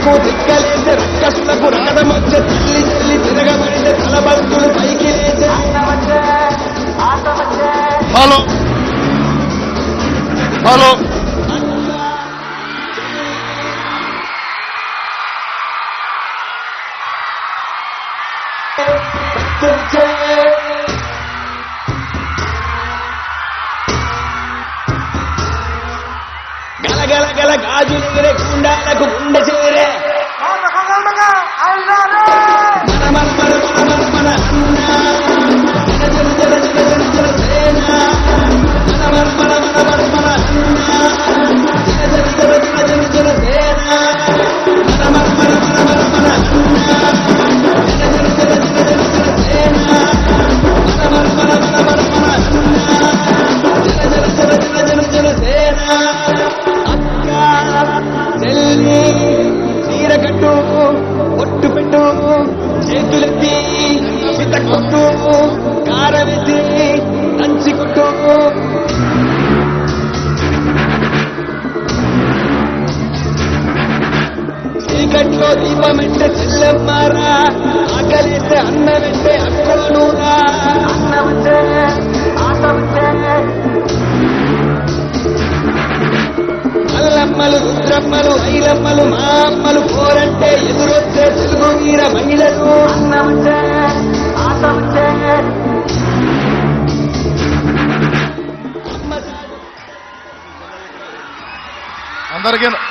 దిక్కు దిక్కలేసే రక్కసులకు రకదమొచ్చే తల్లి తల్లి తిరగబడితే తలబంతులు పైకి లేచే హలో హలో గలగల గల గాజులెగిరే గుండాలకు గుండె చేరే మన మన మన మన మన మన అన్న జన జన జన జన జన జన సేన మన మన మన మన మన మన అన్న జన జన జన జన జన జన సేన మన మన మన మన మన మన అన్న జన జన జన జన జన జన సేన మన మన మన మన మన మన అన్న జన జన జన జన జన జన సేన అక్క చెల్లి చీర కట్టు ఒట్టు పెట్టు చేతులెత్తి చిత కొట్టు కారమెత్తి దంచి కొట్టు చీకట్లో దీపమెంటే చెల్లెమ్మారా ఆకలిస్తే అన్నమెంటే అక్కలనూరా అన్నమంటే మల్లమ్మలు రుద్రమ్మలు ఐలమ్మలు మా అమ్మలు పోరంటే ఎదురొచ్చే తెలుగు వీర మహిళలు అన్నమంటే ఆటమంటే అందరికీ